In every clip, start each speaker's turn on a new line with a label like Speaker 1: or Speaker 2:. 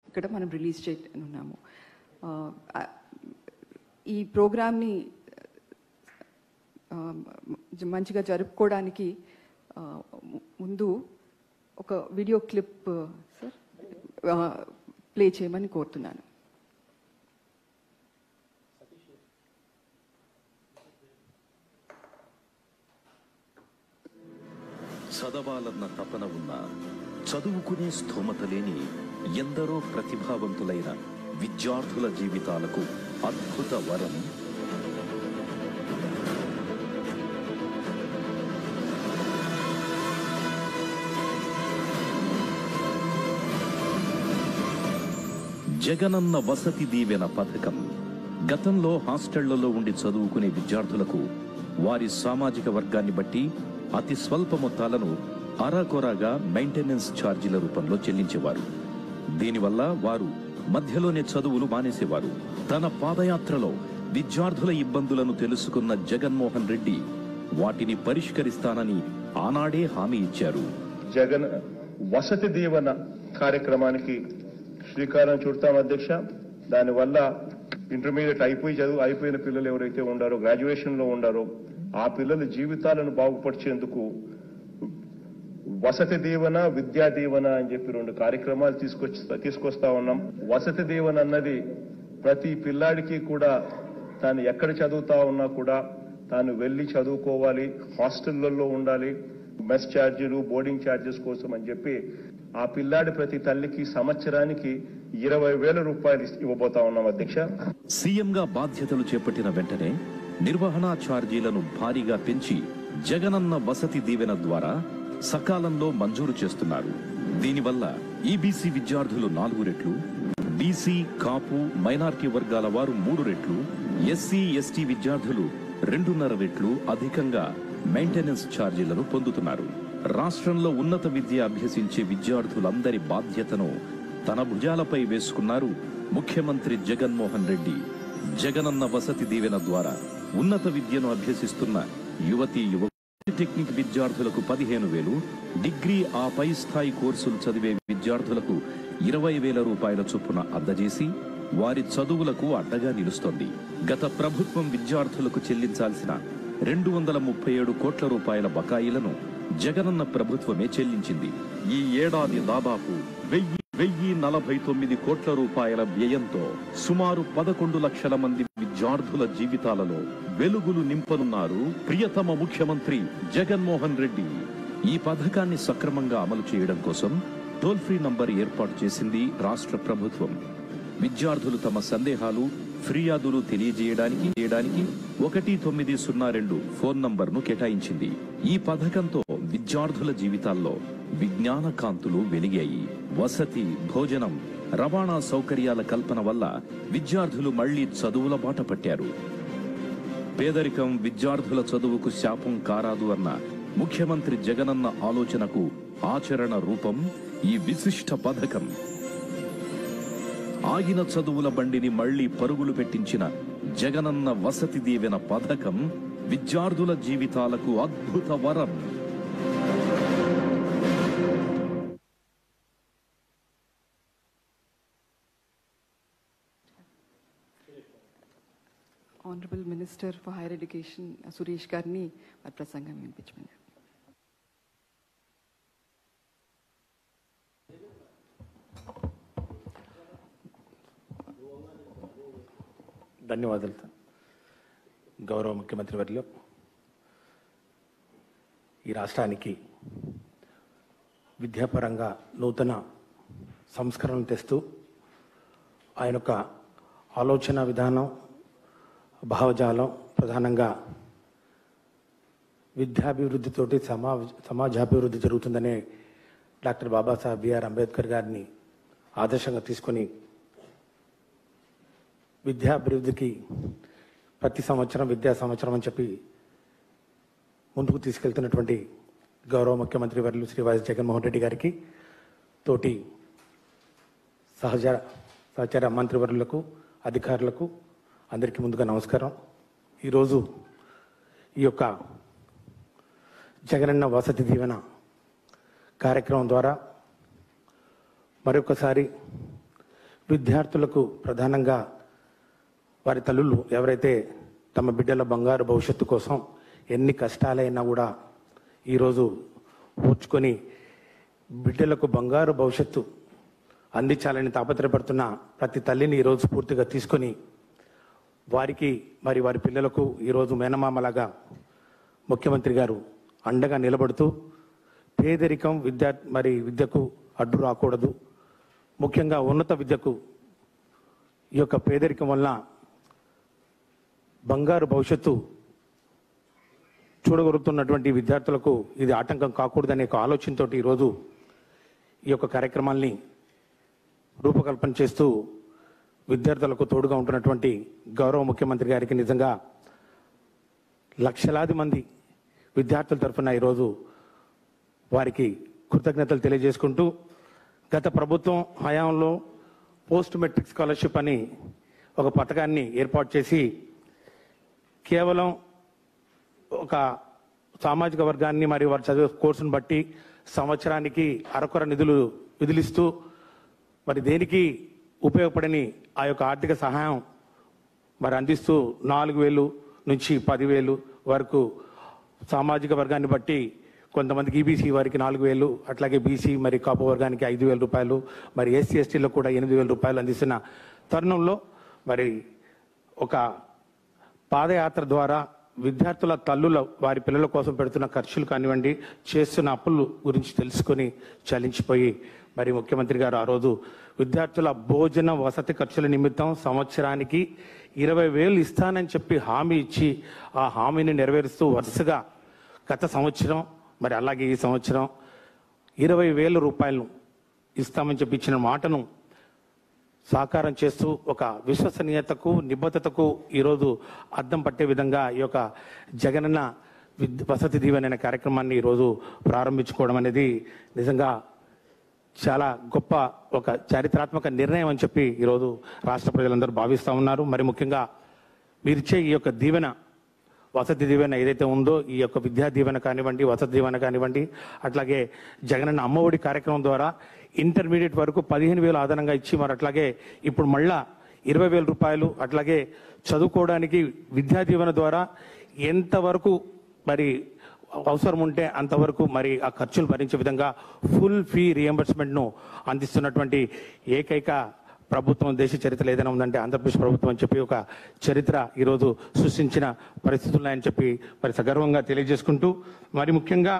Speaker 1: ఇక్కడ మనం రిలీజ్ చేయనున్నాము ఆ, ఈ ప్రోగ్రామ్ని ఆ, మంచిగా జరుపుకోవడానికి ఆ, ముందు ఒక వీడియో క్లిప్ సార్ ప్లే చేయమని కోరుతున్నాను
Speaker 2: చదవాలన్న తపన ఉన్న చదువుకునే స్థోమత లేని ఎందరో ప్రతిభావంతులైన విద్యార్థుల జీవితాలకు అద్భుత వరం జగనన్న వసతి దీవెన పథకం గతంలో హాస్టళ్లలో ఉండి చదువుకునే విద్యార్థులకు వారి సామాజిక వర్గాన్ని బట్టి అతి స్వల్ప మొత్తాలను అరాకొరాగా మెయింటెనెన్స్ ఛార్జీల రూపంలో చెల్లించేవారు దీనివల్ల వారు మధ్యలోనే చదువులు మానేసేవారు తన పాదయాత్రలో విద్యార్థుల ఇబ్బందులను తెలుసుకున్న జగన్మోహన్ రెడ్డి వాటిని పరిష్కరిస్తానని ఆనాడే హామీ ఇచ్చారు
Speaker 3: జగన్ వసతి దీవెన కార్యక్రమానికి శ్రీకారం చుడతాం అధ్యక్ష దానివల్ల ఇంటర్మీడియట్ అయిపోయి చదువు అయిపోయిన పిల్లలు ఎవరైతే ఉండారో గ్రాడ్యుయేషన్ లో ఉండారో ఆ పిల్లల జీవితాలను బాగుపరిచేందుకు వసతి దీవెన విద్యా దీవెన అని చెప్పి రెండు కార్యక్రమాలు తీసుకొచ్చి తీసుకొస్తా ఉన్నాం వసతి దీవెన అన్నది ప్రతి పిల్లాడికి కూడా తాను ఎక్కడ చదువుతా ఉన్నా కూడా తాను వెళ్లి చదువుకోవాలి హాస్టళ్లలో ఉండాలి మెస్ ఛార్జీలు బోర్డింగ్ ఛార్జెస్ కోసం అని చెప్పి ఆ పిల్లాడి ప్రతి తల్లికి సంవత్సరానికి ఇరవై వేల రూపాయలు ఇస్- ఇవ్వబోతా ఉన్నాం అధ్యక్ష
Speaker 2: సీఎంగా బాధ్యతలు చేపట్టిన వెంటనే నిర్వహణా ఛార్జీలను భారీగా పెంచి జగనన్న వసతి దీవెన ద్వారా సకాలంలో మంజూరు చేస్తున్నారు దీనివల్ల ఈబీసీ విద్యార్థులు నాలుగు రెట్లు బీసీ కాపు మైనార్టీ వర్గాల వారు మూడు రెట్లు ఎస్సీ ఎస్టీ విద్యార్థులు రెండున్నర రెట్లు అధికంగా మెయింటెనెన్స్ ఛార్జీలను పొందుతున్నారు రాష్ట్రంలో ఉన్నత విద్య అభ్యసించే విద్యార్థులందరి బాధ్యతను తన భుజాలపై వేసుకున్నారు ముఖ్యమంత్రి జగన్మోహన్ రెడ్డి జగనన్న వసతి దీవెన ద్వారా ఉన్నత విద్యను అభ్యసిస్తున్న యువతీ యువ పాలిటెక్నిక్ విద్యార్థులకు పదిహేను వేలు డిగ్రీ ఆ పై స్థాయి కోర్సులు చదివే విద్యార్థులకు ఇరవై వేల రూపాయల చొప్పున అందజేసి వారి చదువులకు అడ్డగా నిలుస్తోంది గత ప్రభుత్వం విద్యార్థులకు చెల్లించాల్సిన రెండు వందల ముప్పై ఏడు కోట్ల రూపాయల బకాయిలను జగనన్న ప్రభుత్వమే చెల్లించింది ఈ ఏడాది దాదాపు వెయ్యి వెయ్యి నలభై తొమ్మిది కోట్ల రూపాయల వ్యయంతో సుమారు పదకొండు లక్షల మంది విద్యార్థుల జీవితాలలో వెలుగులు నింపనున్నారు ప్రియతమ ముఖ్యమంత్రి జగన్మోహన్ రెడ్డి ఈ పథకాన్ని సక్రమంగా అమలు చేయడం కోసం టోల్ ఫ్రీ నంబర్ ఏర్పాటు చేసింది రాష్ట్ర ప్రభుత్వం విద్యార్థులు తమ సందేహాలు ఫిర్యాదులు తెలియజేయడానికి చేయడానికి ఒకటి తొమ్మిది సున్నా రెండు ఫోన్ నంబర్ను కేటాయించింది ఈ పథకంతో విద్యార్థుల జీవితాల్లో విజ్ఞాన కాంతులు వెలిగాయి వసతి భోజనం రవాణా సౌకర్యాల కల్పన వల్ల విద్యార్థులు మళ్లీ చదువుల బాట పట్టారు పేదరికం విద్యార్థుల చదువుకు శాపం కారాదు అన్న ముఖ్యమంత్రి జగనన్న ఆలోచనకు ఆచరణ రూపం ఈ విశిష్ట పథకం ఆగిన చదువుల బండిని మళ్లీ పరుగులు పెట్టించిన జగనన్న వసతి దీవెన పథకం విద్యార్థుల జీవితాలకు అద్భుత వరం
Speaker 1: honourable minister for higher education Suresh గారిని వారి ప్రసంగం వినిపించమని
Speaker 4: ధన్యవాదాలు సార్. గౌరవ ముఖ్యమంత్రి వర్యులు ఈ రాష్ట్రానికి విద్యాపరంగా నూతన సంస్కరణలు తెస్తూ ఆయన యొక్క ఆలోచన విధానం భావజాలం ప్రధానంగా విద్యాభివృద్ధితోటి సమా సమాజాభివృద్ధి జరుగుతుందనే డాక్టర్ బాబాసాహెబ్ బిఆర్ అంబేద్కర్ గారిని ఆదర్శంగా తీసుకొని విద్యాభివృద్ధికి ప్రతి సంవత్సరం విద్యా సంవత్సరం అని చెప్పి ముందుకు తీసుకెళ్తున్నటువంటి గౌరవ ముఖ్యమంత్రి వర్యులు శ్రీ వైఎస్ జగన్మోహన్ రెడ్డి గారికి తోటి సహజ సహచర మంత్రివర్యులకు అధికారులకు అందరికీ ముందుగా నమస్కారం ఈరోజు ఈ యొక్క జగనన్న వసతి దీవెన కార్యక్రమం ద్వారా మరొకసారి విద్యార్థులకు ప్రధానంగా వారి తల్లులు ఎవరైతే తమ బిడ్డల బంగారు భవిష్యత్తు కోసం ఎన్ని కష్టాలైనా కూడా ఈరోజు ఓర్చుకొని బిడ్డలకు బంగారు భవిష్యత్తు అందించాలని తాపత్రయపడుతున్న ప్రతి తల్లిని ఈరోజు పూర్తిగా తీసుకొని వారికి మరి వారి పిల్లలకు ఈరోజు మేనమామలాగా ముఖ్యమంత్రి గారు అండగా నిలబడుతూ పేదరికం విద్యా మరి విద్యకు అడ్డు రాకూడదు ముఖ్యంగా ఉన్నత విద్యకు ఈ యొక్క పేదరికం వల్ల బంగారు భవిష్యత్తు చూడగలుగుతున్నటువంటి విద్యార్థులకు ఇది ఆటంకం కాకూడదనే ఒక ఆలోచనతో ఈరోజు ఈ యొక్క కార్యక్రమాల్ని రూపకల్పన చేస్తూ విద్యార్థులకు తోడుగా ఉంటున్నటువంటి గౌరవ ముఖ్యమంత్రి గారికి నిజంగా లక్షలాది మంది విద్యార్థుల తరఫున ఈరోజు వారికి కృతజ్ఞతలు తెలియజేసుకుంటూ గత ప్రభుత్వం హయాంలో పోస్ట్ మెట్రిక్ స్కాలర్షిప్ అని ఒక పథకాన్ని ఏర్పాటు చేసి కేవలం ఒక సామాజిక వర్గాన్ని మరియు వారు చదివే కోర్సును బట్టి సంవత్సరానికి అరకొర నిధులు విధులిస్తూ మరి దేనికి ఉపయోగపడని ఆ యొక్క ఆర్థిక సహాయం మరి అందిస్తూ నాలుగు వేలు నుంచి పదివేలు వరకు సామాజిక వర్గాన్ని బట్టి కొంతమందికి ఈబీసీ వారికి నాలుగు వేలు అట్లాగే బీసీ మరి కాపు వర్గానికి ఐదు వేల రూపాయలు మరి ఎస్సీ ఎస్టీలో కూడా ఎనిమిది వేల రూపాయలు అందిస్తున్న తరుణంలో మరి ఒక పాదయాత్ర ద్వారా విద్యార్థుల తల్లుల వారి పిల్లల కోసం పెడుతున్న ఖర్చులు కానివ్వండి చేస్తున్న అప్పులు గురించి తెలుసుకొని చలించిపోయి మరి ముఖ్యమంత్రి గారు ఆ రోజు విద్యార్థుల భోజన వసతి ఖర్చుల నిమిత్తం సంవత్సరానికి ఇరవై వేలు ఇస్తానని చెప్పి హామీ ఇచ్చి ఆ హామీని నెరవేరుస్తూ వరుసగా గత సంవత్సరం మరి అలాగే ఈ సంవత్సరం ఇరవై వేల రూపాయలు ఇస్తామని చెప్పి ఇచ్చిన మాటను సాకారం చేస్తూ ఒక విశ్వసనీయతకు నిబద్ధతకు ఈరోజు అద్దం పట్టే విధంగా ఈ యొక్క జగనన్న విద్ వసతి దీవెన అనే కార్యక్రమాన్ని ఈరోజు ప్రారంభించుకోవడం అనేది నిజంగా చాలా గొప్ప ఒక చారిత్రాత్మక నిర్ణయం అని చెప్పి ఈరోజు రాష్ట్ర ప్రజలందరూ భావిస్తూ ఉన్నారు మరి ముఖ్యంగా మీరిచ్చే ఈ యొక్క దీవెన వసతి దీవెన ఏదైతే ఉందో ఈ యొక్క విద్యా దీవెన కానివ్వండి వసతి దీవెన కానివ్వండి అట్లాగే జగనన్న అమ్మఒడి కార్యక్రమం ద్వారా ఇంటర్మీడియట్ వరకు పదిహేను వేలు ఆధారంగా ఇచ్చి మరి అట్లాగే ఇప్పుడు మళ్ళా ఇరవై వేల రూపాయలు అట్లాగే చదువుకోవడానికి విద్యా దీవెన ద్వారా ఎంతవరకు మరి అవసరం ఉంటే అంతవరకు మరి ఆ ఖర్చులు భరించే విధంగా ఫుల్ ఫీ రియంబర్స్మెంట్ ను అందిస్తున్నటువంటి ఏకైక ప్రభుత్వం దేశ చరిత్ర ఏదైనా ఉందంటే ఆంధ్రప్రదేశ్ ప్రభుత్వం అని చెప్పి ఒక చరిత్ర ఈరోజు సృష్టించిన పరిస్థితులు ఉన్నాయని చెప్పి మరి సగర్వంగా తెలియజేసుకుంటూ మరి ముఖ్యంగా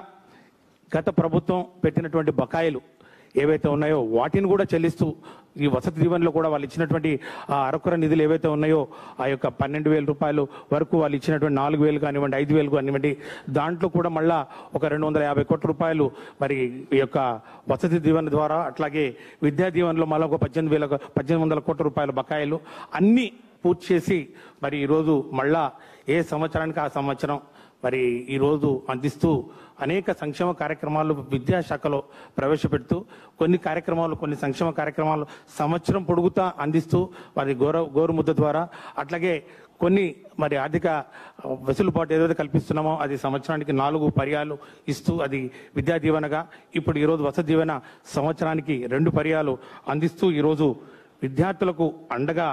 Speaker 4: గత ప్రభుత్వం పెట్టినటువంటి బకాయిలు ఏవైతే ఉన్నాయో వాటిని కూడా చెల్లిస్తూ ఈ వసతి దీవెనలో కూడా వాళ్ళు ఇచ్చినటువంటి ఆ అరకుర నిధులు ఏవైతే ఉన్నాయో ఆ యొక్క పన్నెండు వేల రూపాయలు వరకు వాళ్ళు ఇచ్చినటువంటి నాలుగు వేలు కానివ్వండి ఐదు వేలు కానివ్వండి దాంట్లో కూడా మళ్ళా ఒక రెండు వందల యాభై కోట్ల రూపాయలు మరి ఈ యొక్క వసతి దీవెన ద్వారా అట్లాగే విద్యా దీవెనలో మళ్ళీ ఒక పద్దెనిమిది వేల పద్దెనిమిది వందల కోట్ల రూపాయల బకాయిలు అన్ని పూర్తి చేసి మరి ఈరోజు మళ్ళా ఏ సంవత్సరానికి ఆ సంవత్సరం మరి ఈరోజు అందిస్తూ అనేక సంక్షేమ కార్యక్రమాలు విద్యాశాఖలో ప్రవేశపెడుతూ కొన్ని కార్యక్రమాలు కొన్ని సంక్షేమ కార్యక్రమాలు సంవత్సరం పొడుగుతా అందిస్తూ వారి గోర గోరుముద్ద ద్వారా అట్లాగే కొన్ని మరి ఆర్థిక వెసులుబాటు ఏదైతే కల్పిస్తున్నామో అది సంవత్సరానికి నాలుగు పర్యాలు ఇస్తూ అది విద్యా దీవెనగా ఇప్పుడు ఈరోజు వసతి దీవెన సంవత్సరానికి రెండు పర్యాలు అందిస్తూ ఈరోజు విద్యార్థులకు అండగా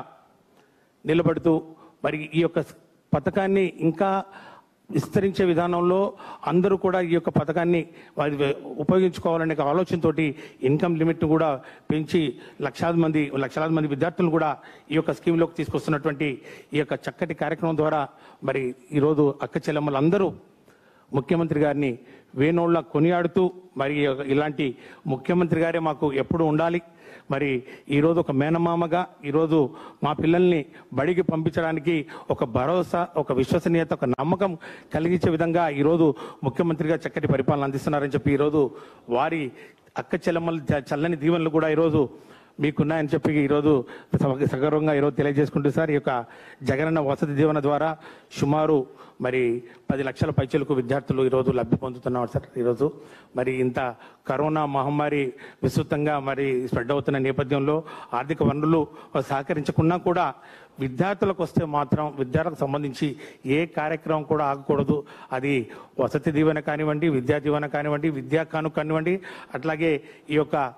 Speaker 4: నిలబడుతూ మరి ఈ యొక్క పథకాన్ని ఇంకా విస్తరించే విధానంలో అందరూ కూడా ఈ యొక్క పథకాన్ని వారి ఉపయోగించుకోవాలనే ఒక ఆలోచనతోటి ఇన్కమ్ లిమిట్ కూడా పెంచి లక్షలాది మంది లక్షలాది మంది విద్యార్థులు కూడా ఈ యొక్క స్కీమ్లోకి తీసుకొస్తున్నటువంటి ఈ యొక్క చక్కటి కార్యక్రమం ద్వారా మరి ఈరోజు అక్క చెల్లెమ్మలందరూ ముఖ్యమంత్రి గారిని వేణోళ్ళ కొనియాడుతూ మరి ఇలాంటి ముఖ్యమంత్రి గారే మాకు ఎప్పుడు ఉండాలి మరి ఈరోజు ఒక మేనమామగా ఈరోజు మా పిల్లల్ని బడికి పంపించడానికి ఒక భరోసా ఒక విశ్వసనీయత ఒక నమ్మకం కలిగించే విధంగా ఈరోజు ముఖ్యమంత్రిగా చక్కటి పరిపాలన అందిస్తున్నారని చెప్పి ఈరోజు వారి అక్క చెల్లెమ్మల చ- చల్లని దీవెనలు కూడా ఈరోజు మీకున్నాయని చెప్పి ఈరోజు సగ- సగర్వంగా ఈరోజు తెలియజేసుకుంటూ సార్ ఈ యొక్క జగనన్న వసతి దీవెన ద్వారా సుమారు మరి పది లక్షల పైచలకు విద్యార్థులు ఈరోజు లబ్ధి పొందుతున్నారు సార్ ఈరోజు మరి ఇంత కరోనా మహమ్మారి విస్తృతంగా మరి స్ప్రెడ్ అవుతున్న నేపథ్యంలో ఆర్థిక వనరులు సహకరించకున్నా కూడా విద్యార్థులకు వస్తే మాత్రం విద్యార్థులకు సంబంధించి ఏ కార్యక్రమం కూడా ఆగకూడదు అది వసతి దీవెన కానివ్వండి విద్యా దీవెన కానివ్వండి విద్యా కాను కానివ్వండి అట్లాగే ఈ యొక్క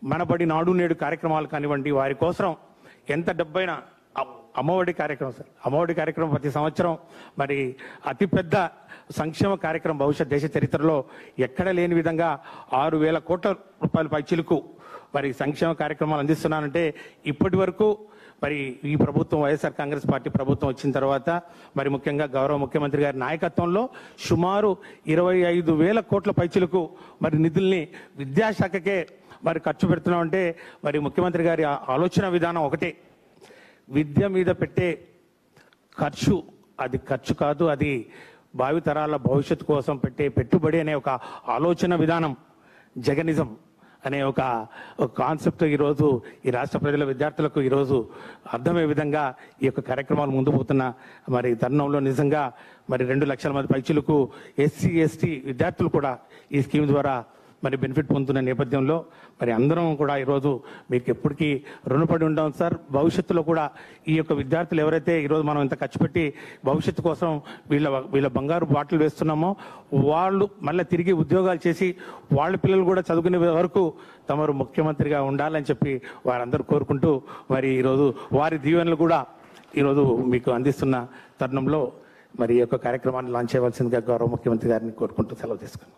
Speaker 4: మనబడి నాడు నేడు కార్యక్రమాలు కానివ్వండి వారి కోసం ఎంత డబ్బైనా అ- అమ్మఒడి కార్యక్రమం సార్ అమ్మఒడి కార్యక్రమం ప్రతి సంవత్సరం మరి అతిపెద్ద సంక్షేమ కార్యక్రమం భవిష్యత్ దేశ చరిత్రలో ఎక్కడ లేని విధంగా ఆరు వేల కోట్ల రూపాయల పైచిలకు మరి సంక్షేమ కార్యక్రమాలు అందిస్తున్నానంటే ఇప్పటి వరకు మరి ఈ ప్రభుత్వం వైఎస్ఆర్ కాంగ్రెస్ పార్టీ ప్రభుత్వం వచ్చిన తర్వాత మరి ముఖ్యంగా గౌరవ ముఖ్యమంత్రి గారి నాయకత్వంలో సుమారు ఇరవై ఐదు వేల కోట్ల పైచులకు మరి నిధుల్ని విద్యాశాఖకే మరి ఖర్చు పెడుతున్నామంటే మరి ముఖ్యమంత్రి గారి ఆ- ఆలోచన విధానం ఒకటే విద్య మీద పెట్టే ఖర్చు అది ఖర్చు కాదు అది భావితరాల భవిష్యత్తు కోసం పెట్టే పెట్టుబడి అనే ఒక ఆలోచన విధానం జగనిజం అనే ఒక ఒక కాన్సెప్ట్ ఈరోజు ఈ రాష్ట్ర ప్రజల విద్యార్థులకు ఈరోజు అర్థమయ్యే విధంగా ఈ యొక్క కార్యక్రమాలు ముందు పోతున్న మరి తరుణంలో నిజంగా మరి రెండు లక్షల మంది పైచులకు ఎస్సీ ఎస్టీ విద్యార్థులు కూడా ఈ స్కీమ్ ద్వారా మరి బెనిఫిట్ పొందుతున్న నేపథ్యంలో మరి అందరం కూడా ఈరోజు మీకు ఎప్పటికీ రుణపడి ఉంటాం సార్ భవిష్యత్తులో కూడా ఈ యొక్క విద్యార్థులు ఎవరైతే ఈరోజు మనం ఇంత ఖర్చు పెట్టి భవిష్యత్తు కోసం వీళ్ళ వీళ్ళ బంగారు బాటలు వేస్తున్నామో వాళ్ళు మళ్ళీ తిరిగి ఉద్యోగాలు చేసి వాళ్ళ పిల్లలు కూడా చదువుకునే వరకు తమరు ముఖ్యమంత్రిగా ఉండాలని చెప్పి వారందరూ కోరుకుంటూ మరి ఈరోజు వారి దీవెనలు కూడా ఈరోజు మీకు అందిస్తున్న తరుణంలో మరి ఈ యొక్క కార్యక్రమాన్ని లాంచ్ చేయవలసిందిగా గౌరవ ముఖ్యమంత్రి గారిని కోరుకుంటూ సెలవు తీసుకున్నాను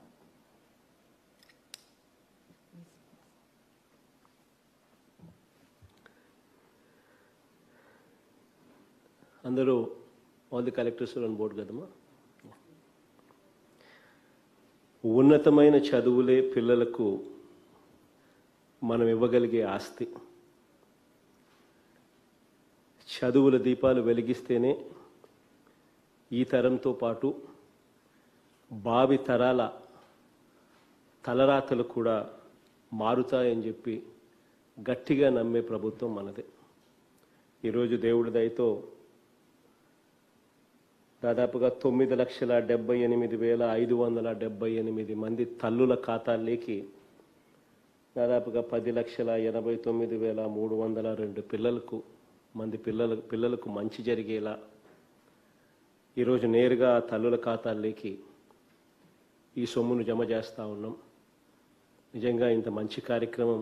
Speaker 5: అందరూ all the collectors on board కదమ్మా ఉన్నతమైన చదువులే పిల్లలకు మనం ఇవ్వగలిగే ఆస్తి చదువుల దీపాలు వెలిగిస్తేనే ఈ తరంతో పాటు భావి తరాల తలరాతలు కూడా మారుతాయని చెప్పి గట్టిగా నమ్మే ప్రభుత్వం మనదే ఈరోజు దేవుడి దయతో దాదాపుగా తొమ్మిది లక్షల డెబ్బై ఎనిమిది వేల ఐదు వందల డెబ్బై ఎనిమిది మంది తల్లుల ఖాతాల్లోకి దాదాపుగా పది లక్షల ఎనభై తొమ్మిది వేల మూడు వందల రెండు పిల్లలకు మంది పిల్లల పిల్లలకు మంచి జరిగేలా ఈరోజు నేరుగా ఆ తల్లుల ఖాతాల్లోకి ఈ సొమ్మును జమ చేస్తూ ఉన్నాం నిజంగా ఇంత మంచి కార్యక్రమం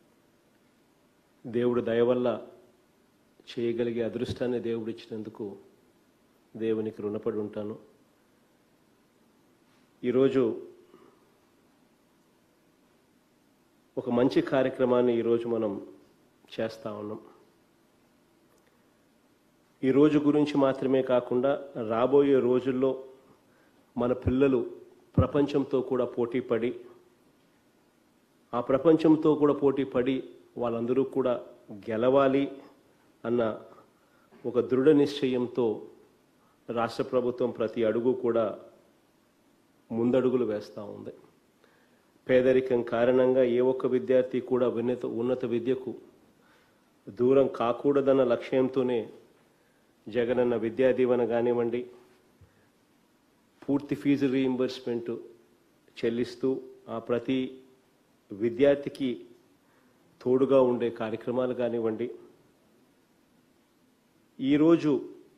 Speaker 5: దేవుడు దయ వల్ల చేయగలిగే అదృష్టాన్ని దేవుడు ఇచ్చినందుకు దేవునికి రుణపడి ఉంటాను ఈరోజు ఒక మంచి కార్యక్రమాన్ని ఈరోజు మనం చేస్తా ఉన్నాం ఈ రోజు గురించి మాత్రమే కాకుండా రాబోయే రోజుల్లో మన పిల్లలు ప్రపంచంతో కూడా పోటీ పడి ఆ ప్రపంచంతో కూడా పోటీ పడి వాళ్ళందరూ కూడా గెలవాలి అన్న ఒక దృఢ నిశ్చయంతో రాష్ట్ర ప్రభుత్వం ప్రతి అడుగు కూడా ముందడుగులు వేస్తూ ఉంది పేదరికం కారణంగా ఏ ఒక్క విద్యార్థి కూడా ఉన్నత ఉన్నత విద్యకు దూరం కాకూడదన్న లక్ష్యంతోనే జగనన్న విద్యా దీవెన కానివ్వండి పూర్తి ఫీజు రీయింబర్స్మెంట్ చెల్లిస్తూ ఆ ప్రతి విద్యార్థికి తోడుగా ఉండే కార్యక్రమాలు కానివ్వండి ఈరోజు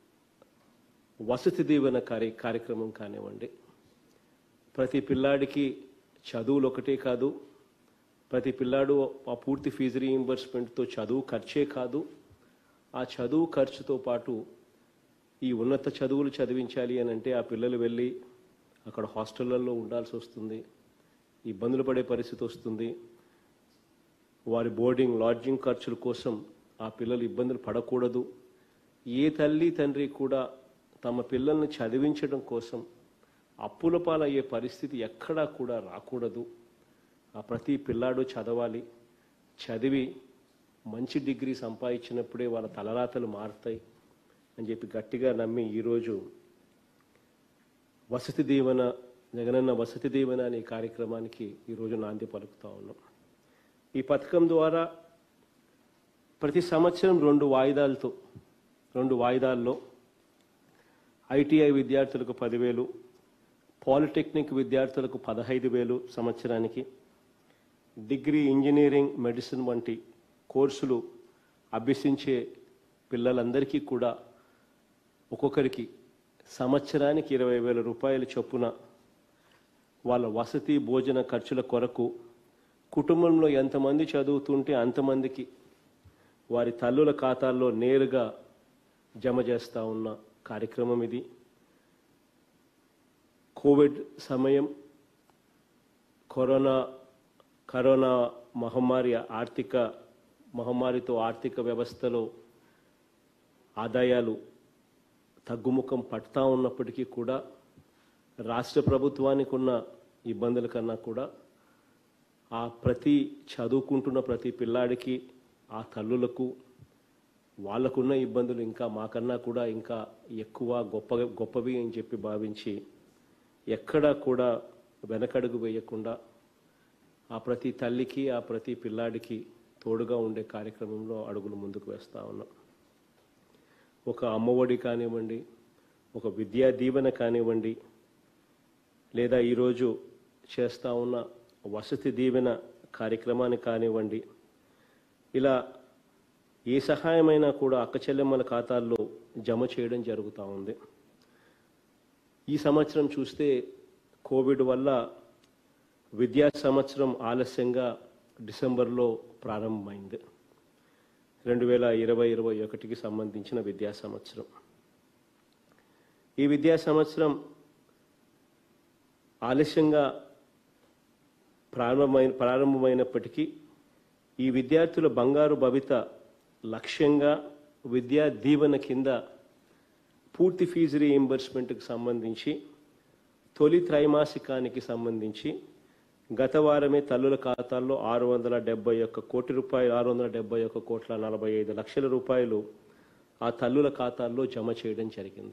Speaker 5: వసతి దీవెన కార్య కార్యక్రమం కానివ్వండి ప్రతి పిల్లాడికి చదువులు ఒకటే కాదు ప్రతి పిల్లాడు ఆ పూర్తి ఫీజు రీయింబర్స్మెంట్తో చదువు ఖర్చే కాదు ఆ చదువు ఖర్చుతో పాటు ఈ ఉన్నత చదువులు చదివించాలి అని అంటే ఆ పిల్లలు వెళ్ళి అక్కడ హాస్టళ్లలో ఉండాల్సి వస్తుంది ఇబ్బందులు పడే పరిస్థితి వస్తుంది వారి బోర్డింగ్ లాడ్జింగ్ ఖర్చుల కోసం ఆ పిల్లలు ఇబ్బందులు పడకూడదు ఏ తల్లి తండ్రి కూడా తమ పిల్లల్ని చదివించడం కోసం అప్పుల పాలయ్యే పరిస్థితి ఎక్కడా కూడా రాకూడదు ఆ ప్రతి పిల్లాడు చదవాలి చదివి మంచి డిగ్రీ సంపాదించినప్పుడే వాళ్ళ తలరాతలు మారుతాయి అని చెప్పి గట్టిగా నమ్మి ఈరోజు వసతి దీవెన జగనన్న వసతి దీవెన అనే కార్యక్రమానికి ఈరోజు నాంది పలుకుతా ఉన్నాం ఈ పథకం ద్వారా ప్రతి సంవత్సరం రెండు వాయిదాలతో రెండు వాయిదాల్లో ఐటీఐ విద్యార్థులకు పదివేలు పాలిటెక్నిక్ విద్యార్థులకు పదహైదు వేలు సంవత్సరానికి డిగ్రీ ఇంజనీరింగ్ మెడిసిన్ వంటి కోర్సులు అభ్యసించే పిల్లలందరికీ కూడా ఒక్కొక్కరికి సంవత్సరానికి ఇరవై వేల రూపాయల చొప్పున వాళ్ళ వసతి భోజన ఖర్చుల కొరకు కుటుంబంలో ఎంతమంది చదువుతుంటే అంతమందికి వారి తల్లుల ఖాతాల్లో నేరుగా జమ చేస్తూ ఉన్న కార్యక్రమం ఇది కోవిడ్ సమయం కరోనా కరోనా మహమ్మారి ఆర్థిక మహమ్మారితో ఆర్థిక వ్యవస్థలో ఆదాయాలు తగ్గుముఖం పడతా ఉన్నప్పటికీ కూడా రాష్ట్ర ప్రభుత్వానికి ఉన్న ఇబ్బందుల కన్నా కూడా ఆ ప్రతి చదువుకుంటున్న ప్రతి పిల్లాడికి ఆ తల్లులకు వాళ్ళకున్న ఇబ్బందులు ఇంకా మాకన్నా కూడా ఇంకా ఎక్కువ గొప్ప గొప్పవి అని చెప్పి భావించి ఎక్కడా కూడా వెనకడుగు వేయకుండా ఆ ప్రతి తల్లికి ఆ ప్రతి పిల్లాడికి తోడుగా ఉండే కార్యక్రమంలో అడుగులు ముందుకు వేస్తా ఉన్నాం ఒక అమ్మఒడి కానివ్వండి ఒక విద్యా దీవెన కానివ్వండి లేదా ఈరోజు చేస్తా ఉన్న వసతి దీవెన కార్యక్రమాన్ని కానివ్వండి ఇలా ఏ సహాయమైనా కూడా అక్క చెల్లెమ్మల ఖాతాల్లో జమ చేయడం జరుగుతూ ఉంది ఈ సంవత్సరం చూస్తే కోవిడ్ వల్ల విద్యా సంవత్సరం ఆలస్యంగా డిసెంబర్లో ప్రారంభమైంది రెండు వేల ఇరవై ఇరవై ఒకటికి సంబంధించిన విద్యా సంవత్సరం ఈ విద్యా సంవత్సరం ఆలస్యంగా ప్రారంభమైన ప్రారంభమైనప్పటికీ ఈ విద్యార్థుల బంగారు భవిత లక్ష్యంగా విద్యా దీవెన కింద పూర్తి ఫీజు రీయింబర్స్మెంట్కి సంబంధించి తొలి త్రైమాసికానికి సంబంధించి గత వారమే తల్లుల ఖాతాల్లో ఆరు వందల డెబ్బై ఒక్క కోటి రూపాయలు ఆరు వందల డెబ్బై ఒక్క కోట్ల నలభై ఐదు లక్షల రూపాయలు ఆ తల్లుల ఖాతాల్లో జమ చేయడం జరిగింది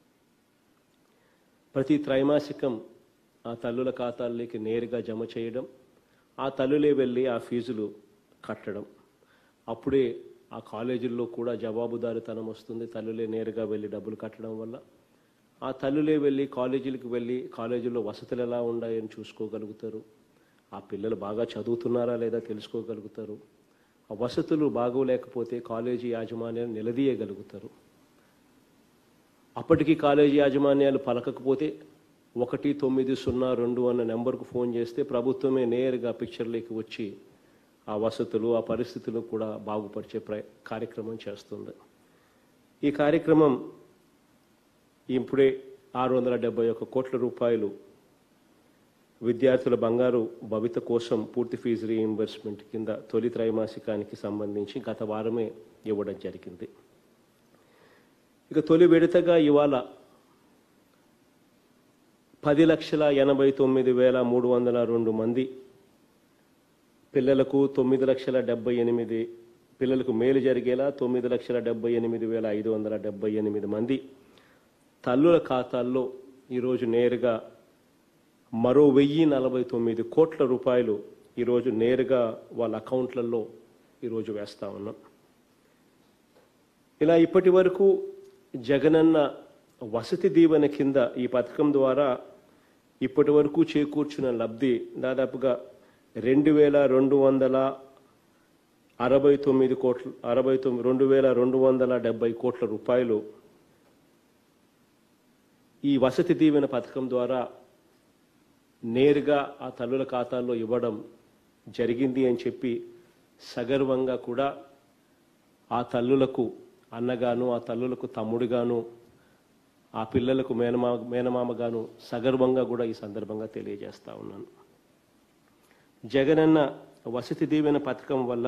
Speaker 5: ప్రతి త్రైమాసికం ఆ తల్లుల ఖాతాల్లోకి నేరుగా జమ చేయడం ఆ తల్లులే వెళ్ళి ఆ ఫీజులు కట్టడం అప్పుడే ఆ కాలేజీల్లో కూడా జవాబుదారితనం వస్తుంది తల్లులే నేరుగా వెళ్ళి డబ్బులు కట్టడం వల్ల ఆ తల్లులే వెళ్ళి కాలేజీలకు వెళ్ళి కాలేజీలో వసతులు ఎలా ఉన్నాయని చూసుకోగలుగుతారు ఆ పిల్లలు బాగా చదువుతున్నారా లేదా తెలుసుకోగలుగుతారు ఆ వసతులు బాగోలేకపోతే కాలేజీ యాజమాన్యాలు నిలదీయగలుగుతారు అప్పటికి కాలేజీ యాజమాన్యాలు పలకకపోతే ఒకటి తొమ్మిది సున్నా రెండు అన్న నెంబర్కు ఫోన్ చేస్తే ప్రభుత్వమే నేరుగా పిక్చర్లోకి వచ్చి ఆ వసతులు ఆ పరిస్థితులు కూడా బాగుపరిచే ప్ర కార్యక్రమం చేస్తుంది ఈ కార్యక్రమం ఇప్పుడే ఆరు వందల డెబ్బై ఒక్క కోట్ల రూపాయలు విద్యార్థుల బంగారు భవిత కోసం పూర్తి ఫీజు రీఇంబర్స్మెంట్ కింద తొలి త్రైమాసికానికి సంబంధించి గత వారమే ఇవ్వడం జరిగింది ఇక తొలి విడతగా ఇవాళ పది లక్షల ఎనభై తొమ్మిది వేల మూడు వందల రెండు మంది పిల్లలకు తొమ్మిది లక్షల డెబ్బై ఎనిమిది పిల్లలకు మేలు జరిగేలా తొమ్మిది లక్షల డెబ్బై ఎనిమిది వేల ఐదు వందల డెబ్బై ఎనిమిది మంది తల్లుల ఖాతాల్లో ఈరోజు నేరుగా మరో వెయ్యి నలభై తొమ్మిది కోట్ల రూపాయలు ఈరోజు నేరుగా వాళ్ళ అకౌంట్లలో ఈరోజు వేస్తా ఉన్నాం ఇలా ఇప్పటి వరకు జగనన్న వసతి దీవెన కింద ఈ పథకం ద్వారా ఇప్పటి వరకు చేకూర్చిన లబ్ధి దాదాపుగా రెండు వేల రెండు వందల అరవై తొమ్మిది కోట్ల అరవై తొమ్మిది రెండు వేల రెండు వందల డెబ్బై కోట్ల రూపాయలు ఈ వసతి దీవెన పథకం ద్వారా నేరుగా ఆ తల్లుల ఖాతాల్లో ఇవ్వడం జరిగింది అని చెప్పి సగర్వంగా కూడా ఆ తల్లులకు అన్నగాను ఆ తల్లులకు తమ్ముడిగాను ఆ పిల్లలకు మేనమా మేనమామగాను సగర్వంగా కూడా ఈ సందర్భంగా తెలియజేస్తా ఉన్నాను జగనన్న వసతి దీవెన పథకం వల్ల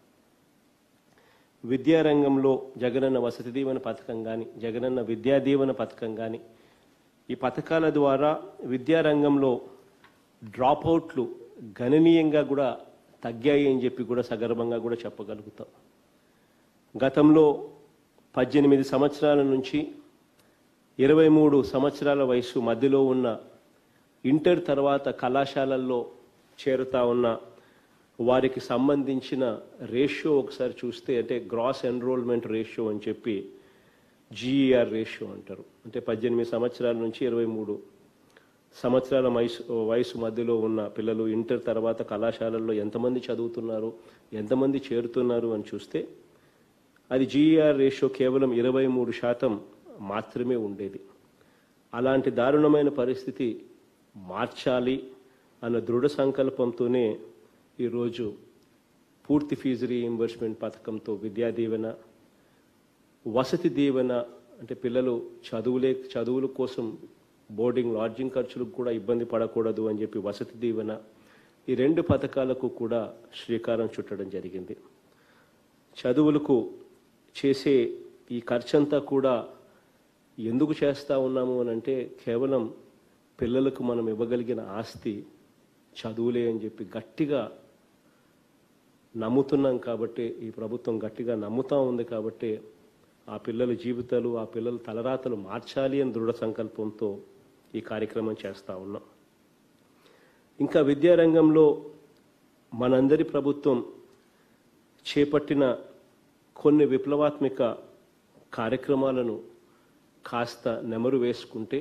Speaker 5: విద్యారంగంలో జగనన్న వసతి దీవెన పథకం కానీ జగనన్న విద్యా దీవెన పథకం కానీ ఈ పథకాల ద్వారా విద్యారంగంలో డ్రాప్ అవుట్లు గణనీయంగా కూడా తగ్గాయి అని చెప్పి కూడా సగర్వంగా కూడా చెప్పగలుగుతాం గతంలో పద్దెనిమిది సంవత్సరాల నుంచి ఇరవై మూడు సంవత్సరాల వయసు మధ్యలో ఉన్న ఇంటర్ తర్వాత కళాశాలల్లో చేరుతా ఉన్న వారికి సంబంధించిన రేషియో ఒకసారి చూస్తే అంటే గ్రాస్ ఎన్రోల్మెంట్ రేషియో అని చెప్పి జీఈఆర్ రేషియో అంటారు అంటే పద్దెనిమిది సంవత్సరాల నుంచి ఇరవై మూడు సంవత్సరాల వయసు వయసు మధ్యలో ఉన్న పిల్లలు ఇంటర్ తర్వాత కళాశాలల్లో ఎంతమంది చదువుతున్నారు ఎంతమంది చేరుతున్నారు అని చూస్తే అది జీఈఆర్ రేషియో కేవలం ఇరవై మూడు శాతం మాత్రమే ఉండేది అలాంటి దారుణమైన పరిస్థితి మార్చాలి అన్న దృఢ సంకల్పంతోనే ఈరోజు పూర్తి ఫీజు రీఇంబర్స్మెంట్ పథకంతో విద్యా దీవెన వసతి దీవెన అంటే పిల్లలు చదువులే చదువుల కోసం బోర్డింగ్ లాడ్జింగ్ ఖర్చులకు కూడా ఇబ్బంది పడకూడదు అని చెప్పి వసతి దీవెన ఈ రెండు పథకాలకు కూడా శ్రీకారం చుట్టడం జరిగింది చదువులకు చేసే ఈ ఖర్చంతా కూడా ఎందుకు చేస్తా ఉన్నాము అని అంటే కేవలం పిల్లలకు మనం ఇవ్వగలిగిన ఆస్తి చదువులే అని చెప్పి గట్టిగా నమ్ముతున్నాం కాబట్టి ఈ ప్రభుత్వం గట్టిగా నమ్ముతా ఉంది కాబట్టి ఆ పిల్లల జీవితాలు ఆ పిల్లల తలరాతలు మార్చాలి అని దృఢ సంకల్పంతో ఈ కార్యక్రమం చేస్తా ఉన్నాం ఇంకా విద్యారంగంలో మనందరి ప్రభుత్వం చేపట్టిన కొన్ని విప్లవాత్మక కార్యక్రమాలను కాస్త నెమరు వేసుకుంటే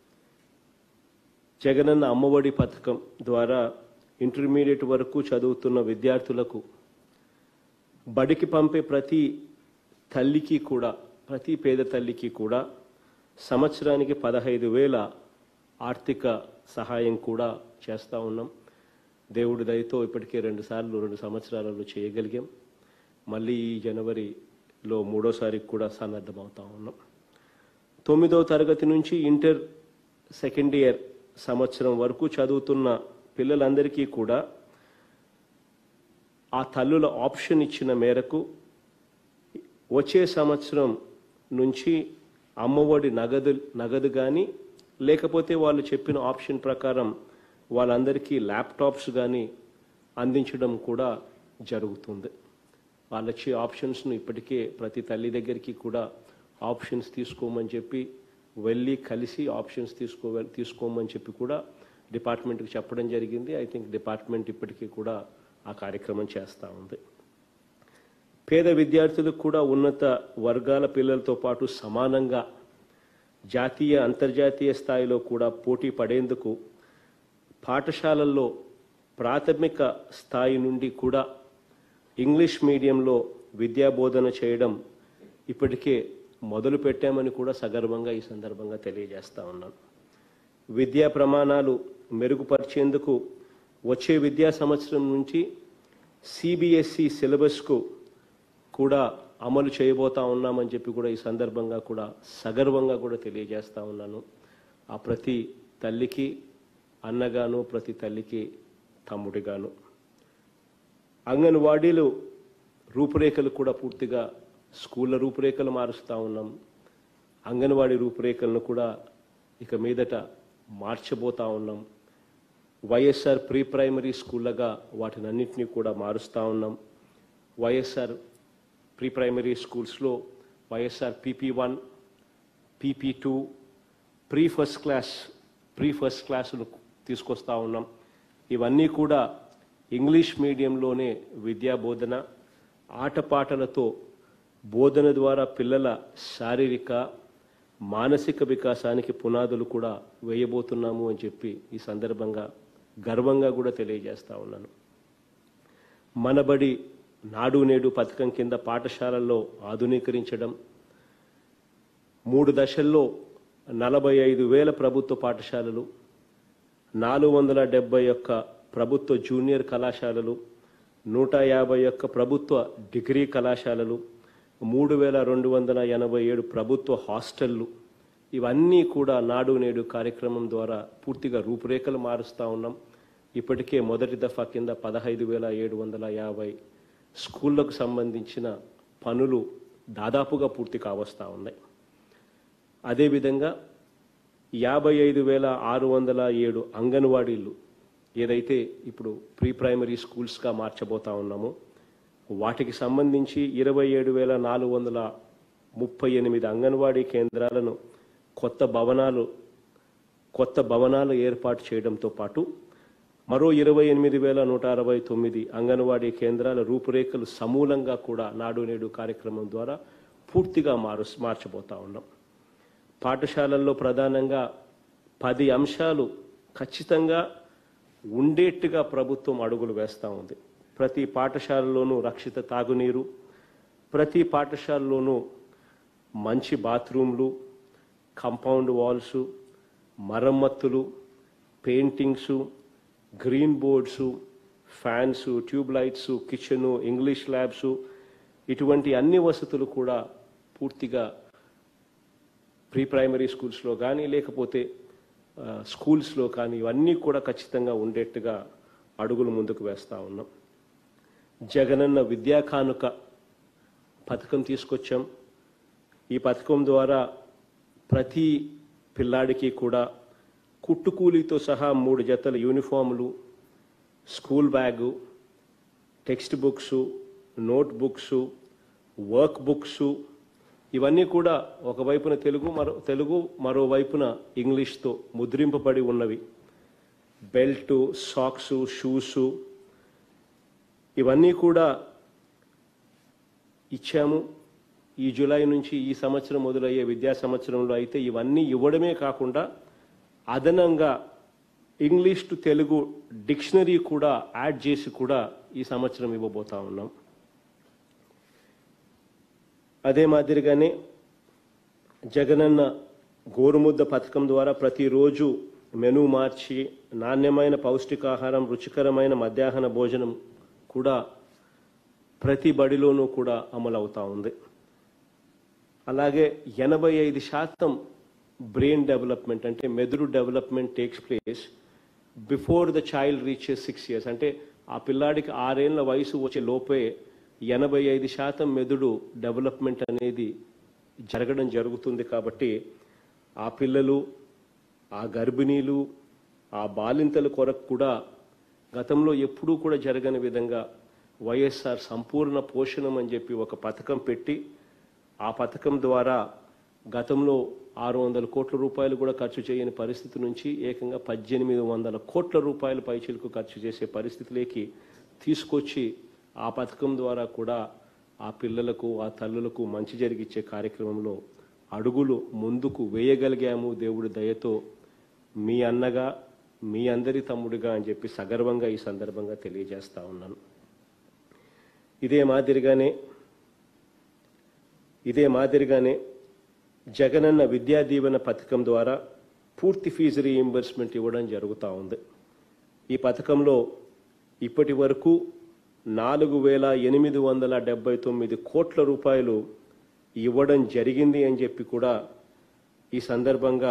Speaker 5: జగనన్న అమ్మఒడి పథకం ద్వారా ఇంటర్మీడియట్ వరకు చదువుతున్న విద్యార్థులకు బడికి పంపే ప్రతి తల్లికి కూడా ప్రతి పేద తల్లికి కూడా సంవత్సరానికి పదహైదు వేల ఆర్థిక సహాయం కూడా చేస్తూ ఉన్నాం దేవుడి దయతో ఇప్పటికే రెండు సార్లు రెండు సంవత్సరాలలో చేయగలిగాం మళ్ళీ ఈ జనవరిలో మూడోసారికి కూడా సన్నద్ధమవుతా ఉన్నాం తొమ్మిదవ తరగతి నుంచి ఇంటర్ సెకండ్ ఇయర్ సంవత్సరం వరకు చదువుతున్న పిల్లలందరికీ కూడా ఆ తల్లుల ఆప్షన్ ఇచ్చిన మేరకు వచ్చే సంవత్సరం నుంచి అమ్మఒడి నగదు నగదు కానీ లేకపోతే వాళ్ళు చెప్పిన ఆప్షన్ ప్రకారం వాళ్ళందరికీ ల్యాప్టాప్స్ కానీ అందించడం కూడా జరుగుతుంది వాళ్ళొచ్చే ఆప్షన్స్ను ఇప్పటికే ప్రతి తల్లి దగ్గరికి కూడా ఆప్షన్స్ తీసుకోమని చెప్పి వెళ్ళి కలిసి ఆప్షన్స్ తీసుకో తీసుకోమని చెప్పి కూడా డిపార్ట్మెంట్కి చెప్పడం జరిగింది ఐ థింక్ డిపార్ట్మెంట్ ఇప్పటికీ కూడా ఆ కార్యక్రమం చేస్తూ ఉంది పేద విద్యార్థులకు కూడా ఉన్నత వర్గాల పిల్లలతో పాటు సమానంగా జాతీయ అంతర్జాతీయ స్థాయిలో కూడా పోటీ పడేందుకు పాఠశాలల్లో ప్రాథమిక స్థాయి నుండి కూడా ఇంగ్లీష్ మీడియంలో విద్యా బోధన చేయడం ఇప్పటికే మొదలు పెట్టామని కూడా సగర్వంగా ఈ సందర్భంగా తెలియజేస్తా ఉన్నాను విద్యా ప్రమాణాలు మెరుగుపరిచేందుకు వచ్చే విద్యా సంవత్సరం నుంచి సిబిఎస్ఈ సిలబస్కు కూడా అమలు చేయబోతా ఉన్నామని చెప్పి కూడా ఈ సందర్భంగా కూడా సగర్వంగా కూడా తెలియజేస్తా ఉన్నాను ఆ ప్రతి తల్లికి అన్నగాను ప్రతి తల్లికి తమ్ముడిగాను అంగన్వాడీలు రూపురేఖలు కూడా పూర్తిగా స్కూళ్ళ రూపురేఖలు మారుస్తూ ఉన్నాం అంగన్వాడీ రూపురేఖలను కూడా ఇక మీదట మార్చబోతా ఉన్నాం వైఎస్ఆర్ ప్రీ ప్రైమరీ స్కూళ్ళగా వాటినన్నింటినీ కూడా మారుస్తూ ఉన్నాం వైఎస్ఆర్ ప్రీ ప్రైమరీ స్కూల్స్లో YSR PP one PP two pre first class pre first క్లాసులు తీసుకొస్తా ఉన్నాం ఇవన్నీ కూడా ఇంగ్లీష్ మీడియంలోనే విద్యా బోధన ఆటపాటలతో బోధన ద్వారా పిల్లల శారీరక మానసిక వికాసానికి పునాదులు కూడా వేయబోతున్నాము అని చెప్పి ఈ సందర్భంగా గర్వంగా కూడా తెలియజేస్తా ఉన్నాను మనబడి నాడు నేడు పథకం కింద పాఠశాలల్లో ఆధునీకరించడం మూడు దశల్లో నలభై ఐదు వేల ప్రభుత్వ పాఠశాలలు నాలుగు వందల డెబ్బై ఒక్క ప్రభుత్వ జూనియర్ కళాశాలలు నూట యాభై ఒక్క ప్రభుత్వ డిగ్రీ కళాశాలలు మూడు వేల రెండు వందల ఎనభై ఏడు ప్రభుత్వ హాస్టళ్లు ఇవన్నీ కూడా నాడు నేడు కార్యక్రమం ద్వారా పూర్తిగా రూపురేఖలు మారుస్తూ ఉన్నాం ఇప్పటికే మొదటి దఫా కింద పదహైదు వేల ఏడు వందల యాభై స్కూళ్లకు సంబంధించిన పనులు దాదాపుగా పూర్తి కావస్తూ ఉన్నాయి అదేవిధంగా యాభై ఐదు వేల ఆరు వందల ఏడు అంగన్వాడీలు ఏదైతే ఇప్పుడు ప్రీ ప్రైమరీ స్కూల్స్గా మార్చబోతా ఉన్నామో వాటికి సంబంధించి ఇరవై ఏడు వేల నాలుగు వందల ముప్పై ఎనిమిది అంగన్వాడీ కేంద్రాలను కొత్త భవనాలు కొత్త భవనాలు ఏర్పాటు చేయడంతో పాటు మరో ఇరవై ఎనిమిది వేల నూట అరవై తొమ్మిది అంగన్వాడీ కేంద్రాల రూపురేఖలు సమూలంగా కూడా నాడు నేడు కార్యక్రమం ద్వారా పూర్తిగా మారు మార్చబోతా ఉన్నాం పాఠశాలల్లో ప్రధానంగా పది అంశాలు ఖచ్చితంగా ఉండేట్టుగా ప్రభుత్వం అడుగులు వేస్తూ ఉంది ప్రతి పాఠశాలలోనూ రక్షిత తాగునీరు ప్రతి పాఠశాలలోనూ మంచి బాత్రూమ్లు కంపౌండ్ వాల్స్ మరమ్మతులు paintings green boards fans tube lights kitchen English labs ఇటువంటి అన్ని వసతులు కూడా పూర్తిగా ప్రీ ప్రైమరీ స్కూల్స్లో కానీ లేకపోతే ఆ, స్కూల్స్లో కానీ ఇవన్నీ కూడా ఖచ్చితంగా ఉండేట్టుగా అడుగులు ముందుకు వేస్తూ ఉన్నాం జగనన్న విద్యా కానుక పథకం తీసుకొచ్చాం ఈ పథకం ద్వారా ప్రతి పిల్లాడికి కూడా కుట్టుకూలీతో సహా మూడు జతల యూనిఫాములు school bag textbooks notebooks workbooks ఇవన్నీ కూడా ఒకవైపున తెలుగు మరో తెలుగు మరోవైపున ఇంగ్లీష్తో ముద్రింపబడి ఉన్నవి బెల్ట్ సాక్స్ షూస్ ఇవన్నీ కూడా ఇచ్చాము ఈ జూలై నుంచి ఈ సంవత్సరం మొదలయ్యే విద్యా సంవత్సరంలో అయితే ఇవన్నీ ఇవ్వడమే కాకుండా అదనంగా ఇంగ్లీష్ టు తెలుగు డిక్షనరీ కూడా యాడ్ చేసి కూడా ఈ సంవత్సరం ఇవ్వబోతా ఉన్నాం అదే మాదిరిగానే జగనన్న గోరుముద్ద పథకం ద్వారా ప్రతిరోజు మెనూ మార్చి నాణ్యమైన పౌష్టికాహారం రుచికరమైన మధ్యాహ్న భోజనం కూడా ప్రతి బడిలోనూ కూడా అమలు అవుతా ఉంది అలాగే ఎనభై ఐదు శాతం బ్రెయిన్ డెవలప్మెంట్ అంటే మెదడు development takes place before the child reaches six years అంటే ఆ పిల్లాడికి ఆరేళ్ల వయసు వచ్చే లోపే ఎనభై ఐదు శాతం మెదడు డెవలప్మెంట్ అనేది జరగడం జరుగుతుంది కాబట్టి ఆ పిల్లలు ఆ గర్భిణీలు ఆ బాలింతల కొరకు కూడా గతంలో ఎప్పుడూ కూడా జరగని విధంగా వైఎస్ఆర్ సంపూర్ణ పోషణం అని చెప్పి ఒక పథకం పెట్టి ఆ పథకం ద్వారా గతంలో ఆరు వందల కోట్ల రూపాయలు కూడా ఖర్చు చేయని పరిస్థితి నుంచి ఏకంగా పద్దెనిమిది వందల కోట్ల రూపాయల పైచీలకు ఖర్చు చేసే పరిస్థితిలోకి తీసుకొచ్చి ఆ పథకం ద్వారా కూడా ఆ పిల్లలకు ఆ తల్లులకు మంచి జరిగిచ్చే కార్యక్రమంలో అడుగులు ముందుకు వేయగలిగాము దేవుడి దయతో మీ అన్నగా మీ అందరి తమ్ముడిగా అని చెప్పి సగర్వంగా ఈ సందర్భంగా తెలియజేస్తా ఉన్నాను ఇదే మాదిరిగానే ఇదే మాదిరిగానే జగనన్న విద్యా దీవెన పథకం ద్వారా పూర్తి ఫీజు రీయింబర్స్మెంట్ ఇవ్వడం జరుగుతూ ఉంది ఈ పథకంలో ఇప్పటి వరకు నాలుగు వేల ఎనిమిది వందల డెబ్బై తొమ్మిది కోట్ల రూపాయలు ఇవ్వడం జరిగింది అని చెప్పి కూడా ఈ సందర్భంగా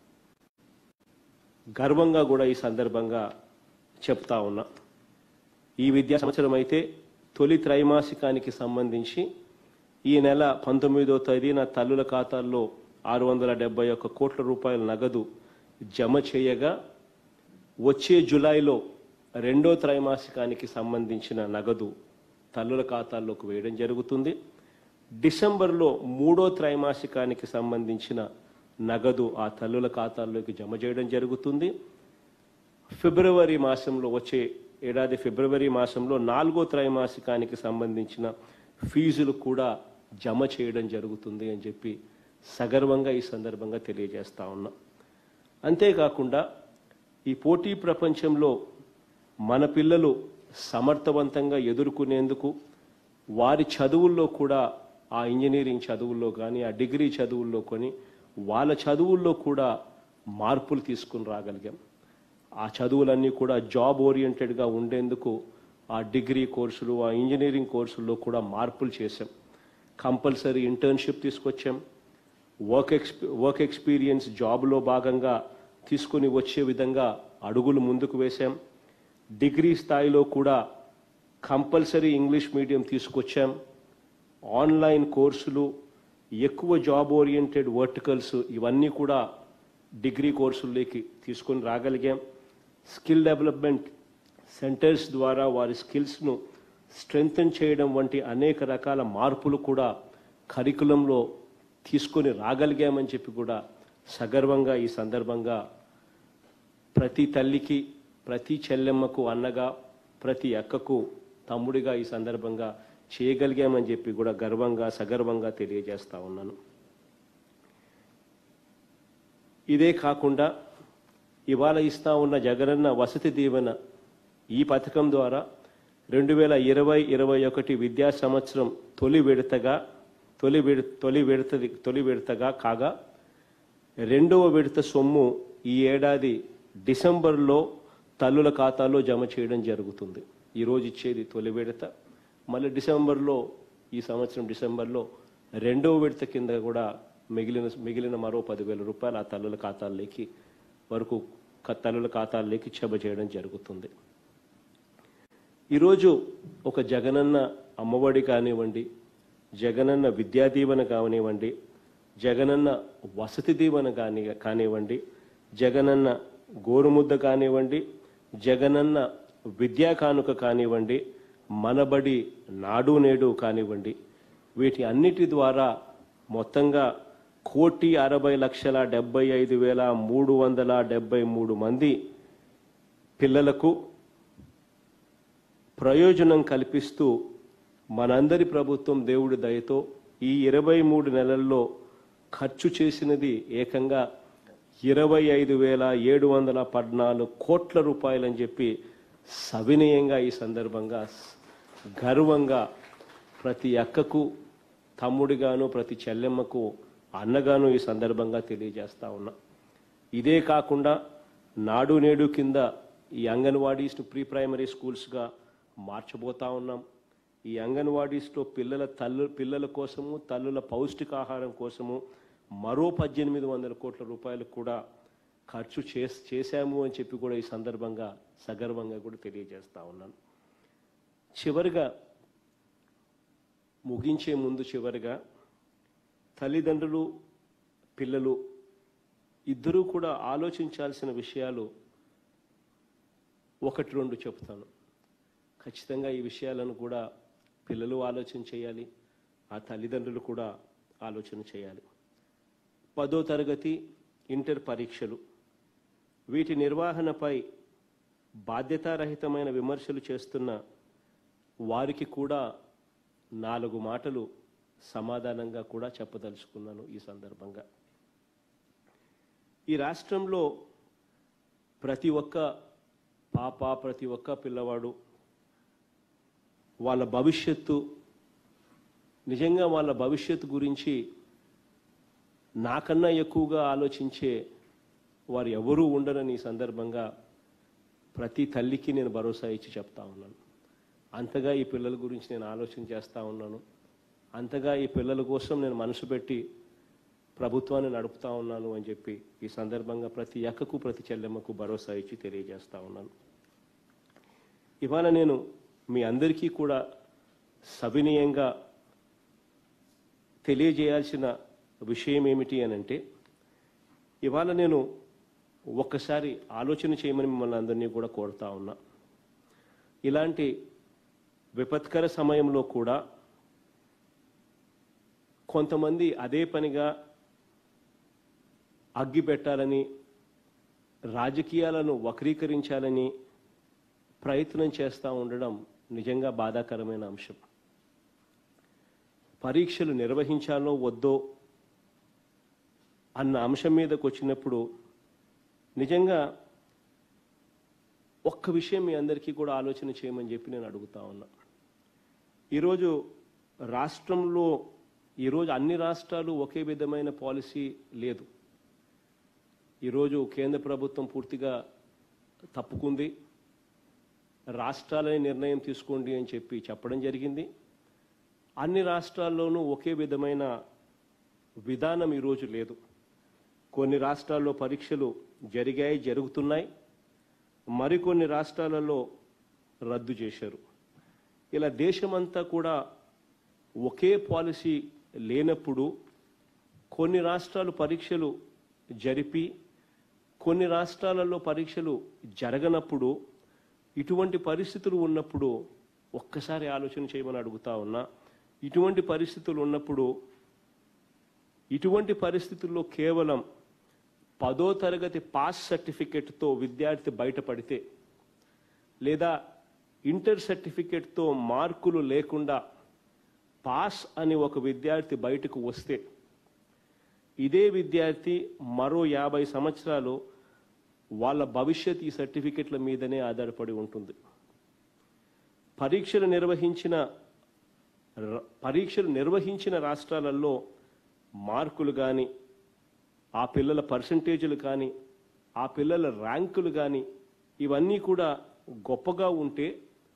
Speaker 5: గర్వంగా కూడా ఈ సందర్భంగా చెప్తా ఉన్నా ఈ విద్యా సంవత్సరం అయితే తొలి త్రైమాసికానికి సంబంధించి ఈ నెల పంతొమ్మిదో తేదీన తల్లుల ఖాతాల్లో ఆరు వందల డెబ్బై ఒక్క కోట్ల రూపాయల నగదు జమ చేయగా వచ్చే జులైలో రెండో త్రైమాసికానికి సంబంధించిన నగదు తల్లుల ఖాతాల్లోకి వేయడం జరుగుతుంది డిసెంబర్లో మూడో త్రైమాసికానికి సంబంధించిన నగదు ఆ తల్లుల ఖాతాల్లోకి జమ చేయడం జరుగుతుంది ఫిబ్రవరి మాసంలో వచ్చే ఏడాది ఫిబ్రవరి మాసంలో నాలుగో త్రైమాసికానికి సంబంధించిన ఫీజులు కూడా జమ చేయడం జరుగుతుంది అని చెప్పి సగర్వంగా ఈ సందర్భంగా తెలియజేస్తా ఉన్నా అంతేకాకుండా ఈ పోటీ ప్రపంచంలో మన పిల్లలు సమర్థవంతంగా ఎదుర్కొనేందుకు వారి చదువుల్లో కూడా ఆ ఇంజనీరింగ్ చదువుల్లో కానీ ఆ డిగ్రీ చదువుల్లో కొని వాళ్ళ చదువుల్లో కూడా మార్పులు తీసుకుని రాగలిగాం ఆ చదువులన్నీ కూడా జాబ్ ఓరియంటెడ్గా ఉండేందుకు ఆ డిగ్రీ కోర్సులు ఆ ఇంజనీరింగ్ కోర్సుల్లో కూడా మార్పులు చేశాం కంపల్సరీ ఇంటర్న్షిప్ తీసుకొచ్చాం వర్క్ ఎక్స్పీ వర్క్ ఎక్స్పీరియన్స్ జాబ్లో భాగంగా తీసుకొని వచ్చే విధంగా అడుగులు ముందుకు వేశాం డిగ్రీ స్థాయిలో కూడా కంపల్సరీ ఇంగ్లీష్ మీడియం తీసుకొచ్చాం ఆన్లైన్ కోర్సులు ఎక్కువ జాబ్ ఓరియంటెడ్ వర్టికల్స్ ఇవన్నీ కూడా డిగ్రీ కోర్సుల్లోకి తీసుకొని రాగలిగాం స్కిల్ డెవలప్మెంట్ సెంటర్స్ ద్వారా వారి స్కిల్స్ను స్ట్రెంగ్తన్ చేయడం వంటి అనేక రకాల మార్పులు కూడా కరికులంలో తీసుకొని రాగలిగామని చెప్పి కూడా సగర్వంగా ఈ సందర్భంగా ప్రతి తల్లికి ప్రతి చెల్లెమ్మకు అన్నగా ప్రతి అక్కకు తమ్ముడిగా ఈ సందర్భంగా చేయగలిగామని చెప్పి కూడా గర్వంగా సగర్వంగా తెలియజేస్తా ఉన్నాను ఇదే కాకుండా ఇవాళ ఇస్తా ఉన్న జగనన్న వసతి దీవెన ఈ పథకం ద్వారా రెండు వేల ఇరవై ఇరవై ఒకటి విద్యా సంవత్సరం తొలి విడతగా తొలి విడ తొలి విడతది తొలి విడతగా కాగా రెండవ విడత సొమ్ము ఈ ఏడాది డిసెంబర్లో తల్లుల ఖాతాలో జమ చేయడం జరుగుతుంది ఈరోజు ఇచ్చేది తొలి విడత మళ్ళీ డిసెంబర్లో ఈ సంవత్సరం డిసెంబర్లో రెండవ విడత కింద కూడా మిగిలిన మిగిలిన మరో పదివేల రూపాయలు ఆ తల్లుల ఖాతాల్లోకి వరకు క- తల్లుల ఖాతాల్లోకి చెబ చేయడం జరుగుతుంది ఈరోజు ఒక జగనన్న అమ్మఒడి కానివ్వండి జగనన్న విద్యా దీవెన కానివ్వండి జగనన్న వసతి దీవెన కాని కానివ్వండి జగనన్న గోరుముద్ద కానివ్వండి జగనన్న విద్యా కానుక కానివ్వండి మనబడి నాడు నేడు కానివ్వండి వీటి అన్నిటి ద్వారా మొత్తంగా కోటి అరవై లక్షల డెబ్బై ఐదు వేల మూడు వందల డెబ్బై మూడు మంది పిల్లలకు ప్రయోజనం కల్పిస్తూ మనందరి ప్రభుత్వం దేవుడి దయతో ఈ ఇరవై మూడు నెలల్లో ఖర్చు చేసినది ఏకంగా ఇరవై ఐదు వేల ఏడు వందల పద్నాలుగు కోట్ల రూపాయలని చెప్పి సవినయంగా ఈ సందర్భంగా గర్వంగా ప్రతి అక్కకు తమ్ముడిగాను ప్రతి చెల్లెమ్మకు అన్నగాను ఈ సందర్భంగా తెలియజేస్తా ఉన్నా ఇదే కాకుండా నాడు నేడు కింద ఈ అంగన్వాడీస్ ప్రీ ప్రైమరీ స్కూల్స్గా మార్చబోతా ఉన్నాం ఈ అంగన్వాడీస్లో పిల్లల తల్లు పిల్లల కోసము తల్లుల పౌష్టికాహారం కోసము మరో పద్దెనిమిది వందల కోట్ల రూపాయలు కూడా ఖర్చు చేస్ చేశాము అని చెప్పి కూడా ఈ సందర్భంగా సగర్వంగా కూడా తెలియజేస్తా ఉన్నాను చివరిగా ముగించే ముందు చివరిగా తల్లిదండ్రులు పిల్లలు ఇద్దరూ కూడా ఆలోచించాల్సిన విషయాలు ఒకటి రెండు చెప్తాను ఖచ్చితంగా ఈ విషయాలను కూడా పిల్లలు ఆలోచన చేయాలి ఆ తల్లిదండ్రులు కూడా ఆలోచన చేయాలి పదో తరగతి ఇంటర్ పరీక్షలు వీటి నిర్వహణపై బాధ్యతారహితమైన విమర్శలు చేస్తున్న వారికి కూడా నాలుగు మాటలు సమాధానంగా కూడా చెప్పదలుచుకున్నాను ఈ సందర్భంగా ఈ రాష్ట్రంలో ప్రతి ఒక్క పాప ప్రతి ఒక్క పిల్లవాడు వాళ్ళ భవిష్యత్తు నిజంగా వాళ్ళ భవిష్యత్తు గురించి నాకన్నా ఎక్కువగా ఆలోచించే వారు ఎవరూ ఉండరని ఈ సందర్భంగా ప్రతి తల్లికి నేను భరోసా ఇచ్చి చెప్తా ఉన్నాను అంతగా ఈ పిల్లల గురించి నేను ఆలోచన చేస్తూ ఉన్నాను అంతగా ఈ పిల్లల కోసం నేను మనసు పెట్టి ప్రభుత్వాన్ని నడుపుతా ఉన్నాను అని చెప్పి ఈ సందర్భంగా ప్రతి అక్కకు ప్రతి చెల్లెమ్మకు భరోసా ఇచ్చి తెలియజేస్తా ఉన్నాను ఇవాళ నేను మీ అందరికీ కూడా సవినయంగా తెలియజేయాల్సిన విషయం ఏమిటి అని అంటే ఇవాళ నేను ఒక్కసారి ఆలోచన చేయమని మిమ్మల్ని అందరినీ కూడా కోరుతా ఉన్నా ఇలాంటి విపత్కర సమయంలో కూడా కొంతమంది అదే పనిగా అగ్గి పెట్టాలని రాజకీయాలను వక్రీకరించాలని ప్రయత్నం చేస్తూ ఉండడం నిజంగా బాధాకరమైన అంశం పరీక్షలు నిర్వహించాలో వద్దో అన్న అంశం మీదకి వచ్చినప్పుడు నిజంగా ఒక్క విషయం మీ అందరికీ కూడా ఆలోచన చేయమని చెప్పి నేను అడుగుతా ఉన్నా ఈరోజు రాష్ట్రంలో ఈరోజు అన్ని రాష్ట్రాలు ఒకే విధమైన పాలసీ లేదు ఈరోజు కేంద్ర ప్రభుత్వం పూర్తిగా తప్పుకుంది రాష్ట్రాలనే నిర్ణయం తీసుకోండి అని చెప్పి చెప్పడం జరిగింది అన్ని రాష్ట్రాల్లోనూ ఒకే విధమైన విధానం ఈరోజు లేదు కొన్ని రాష్ట్రాల్లో పరీక్షలు జరిగాయి జరుగుతున్నాయి మరికొన్ని రాష్ట్రాలలో రద్దు చేశారు ఇలా దేశమంతా కూడా ఒకే పాలసీ లేనప్పుడు కొన్ని రాష్ట్రాలు పరీక్షలు జరిపి కొన్ని రాష్ట్రాలలో పరీక్షలు జరగనప్పుడు ఇటువంటి పరిస్థితులు ఉన్నప్పుడు ఒక్కసారి ఆలోచన చేయమని అడుగుతా ఉన్నా ఇటువంటి పరిస్థితులు ఉన్నప్పుడు ఇటువంటి పరిస్థితుల్లో కేవలం పదో తరగతి పాస్ సర్టిఫికెట్తో విద్యార్థి బయటపడితే లేదా ఇంటర్ సర్టిఫికెట్తో మార్కులు లేకుండా పాస్ అని ఒక విద్యార్థి బయటకు వస్తే ఇదే విద్యార్థి మరో యాభై సంవత్సరాలు వాళ్ళ భవిష్యత్ ఈ సర్టిఫికెట్ల మీదనే ఆధారపడి ఉంటుంది పరీక్షలు నిర్వహించిన ర- పరీక్షలు నిర్వహించిన రాష్ట్రాలలో మార్కులు కానీ ఆ పిల్లల పర్సంటేజీలు కానీ ఆ పిల్లల ర్యాంకులు కానీ ఇవన్నీ కూడా గొప్పగా ఉంటే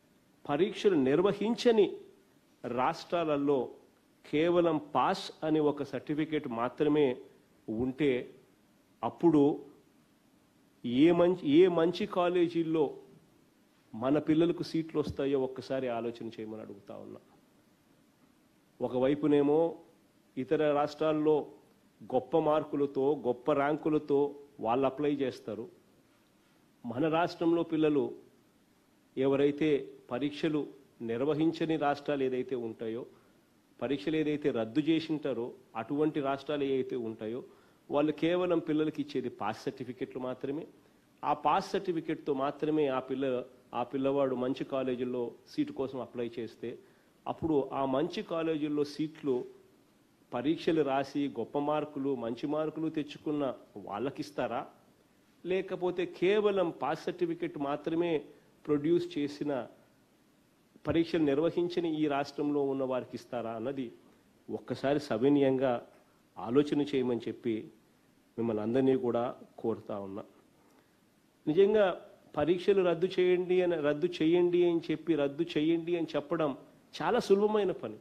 Speaker 5: పరీక్షలు నిర్వహించని రాష్ట్రాలలో కేవలం పాస్ అని ఒక సర్టిఫికేట్ మాత్రమే ఉంటే అప్పుడు ఏ మంచి ఏ మంచి కాలేజీల్లో మన పిల్లలకు సీట్లు వస్తాయో ఒక్కసారి ఆలోచన చేయమని అడుగుతా ఉన్నా ఒకవైపునేమో ఇతర రాష్ట్రాల్లో గొప్ప మార్కులతో గొప్ప ర్యాంకులతో వాళ్ళు అప్లై చేస్తారు మన రాష్ట్రంలో పిల్లలు ఎవరైతే పరీక్షలు నిర్వహించని రాష్ట్రాలు ఏదైతే ఉంటాయో పరీక్షలు ఏదైతే రద్దు చేసింటారో అటువంటి రాష్ట్రాలు ఏవైతే ఉంటాయో వాళ్ళు కేవలం పిల్లలకి ఇచ్చేది పాస్ సర్టిఫికెట్లు మాత్రమే ఆ పాస్ సర్టిఫికెట్తో మాత్రమే ఆ పిల్ల ఆ పిల్లవాడు మంచి కాలేజీల్లో సీటు కోసం అప్లై చేస్తే అప్పుడు ఆ మంచి కాలేజీల్లో సీట్లు పరీక్షలు రాసి గొప్ప మార్కులు మంచి మార్కులు తెచ్చుకున్న వాళ్ళకిస్తారా లేకపోతే కేవలం పాస్ సర్టిఫికెట్ మాత్రమే ప్రొడ్యూస్ చేసిన పరీక్షలు నిర్వహించని ఈ రాష్ట్రంలో ఉన్న వారికి ఇస్తారా అన్నది ఒక్కసారి సవినయంగా ఆలోచన చేయమని చెప్పి మిమ్మల్ని అందరినీ కూడా కోరుతా ఉన్నా నిజంగా పరీక్షలు రద్దు చేయండి అని రద్దు చేయండి అని చెప్పి రద్దు చేయండి అని చెప్పడం చాలా సులభమైన పని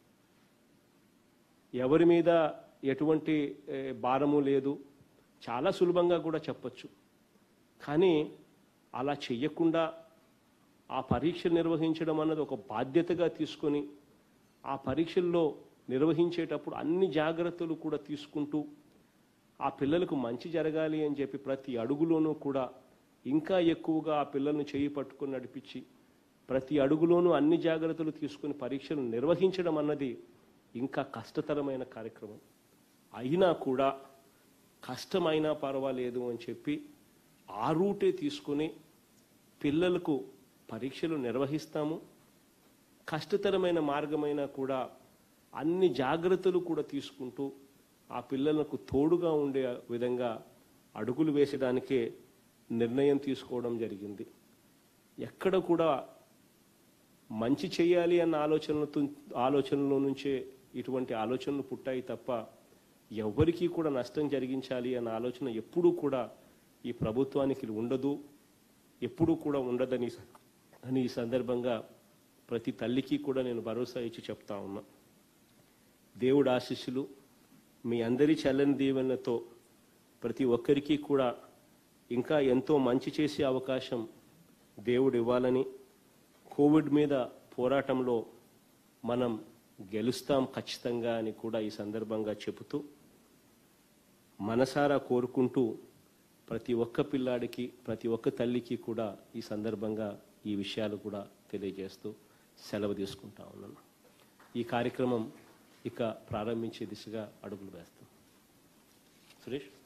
Speaker 5: ఎవరి మీద ఎటువంటి ఏ, భారము లేదు చాలా సులభంగా కూడా చెప్పొచ్చు కానీ అలా చెయ్యకుండా ఆ పరీక్ష నిర్వహించడం అన్నది ఒక బాధ్యతగా తీసుకొని ఆ పరీక్షల్లో నిర్వహించేటప్పుడు అన్ని జాగ్రత్తలు కూడా తీసుకుంటూ ఆ పిల్లలకు మంచి జరగాలి అని చెప్పి ప్రతి అడుగులోనూ కూడా ఇంకా ఎక్కువగా ఆ పిల్లల్ని చేయి పట్టుకొని నడిపించి ప్రతి అడుగులోనూ అన్ని జాగ్రత్తలు తీసుకుని పరీక్షలు నిర్వహించడం అన్నది ఇంకా కష్టతరమైన కార్యక్రమం అయినా కూడా కష్టమైనా పర్వాలేదు అని చెప్పి ఆ రూటే తీసుకుని పిల్లలకు పరీక్షలు నిర్వహిస్తాము కష్టతరమైన మార్గమైనా కూడా అన్ని జాగ్రత్తలు కూడా తీసుకుంటూ ఆ పిల్లలకు తోడుగా ఉండే విధంగా అడుగులు వేసడానికే నిర్ణయం తీసుకోవడం జరిగింది ఎక్కడ కూడా మంచి చేయాలి అన్న ఆలోచనలతో ఆలోచనలో నుంచే ఇటువంటి ఆలోచనలు పుట్టాయి తప్ప ఎవ్వరికీ కూడా నష్టం జరిగించాలి అన్న ఆలోచన ఎప్పుడూ కూడా ఈ ప్రభుత్వానికి ఉండదు ఎప్పుడూ కూడా ఉండదని అని ఈ సందర్భంగా ప్రతి తల్లికి కూడా నేను భరోసా ఇచ్చి చెప్తా ఉన్నా దేవుడు ఆశీస్సులు మీ అందరి చల్లని దీవెనలతో ప్రతి ఒక్కరికి కూడా ఇంకా ఎంతో మంచి చేసే అవకాశం దేవుడు ఇవ్వాలని కోవిడ్ మీద పోరాటంలో మనం గెలుస్తాం ఖచ్చితంగా అని కూడా ఈ సందర్భంగా చెబుతూ మనసారా కోరుకుంటూ ప్రతి ఒక్క పిల్లాడికి ప్రతి ఒక్క తల్లికి కూడా ఈ సందర్భంగా ఈ విషయాలు కూడా తెలియజేస్తూ సెలవు తీసుకుంటా ఉన్నాను ఈ కార్యక్రమం ఇక ప్రారంభించే దిశగా అడుగులు వేస్తాం సురేష్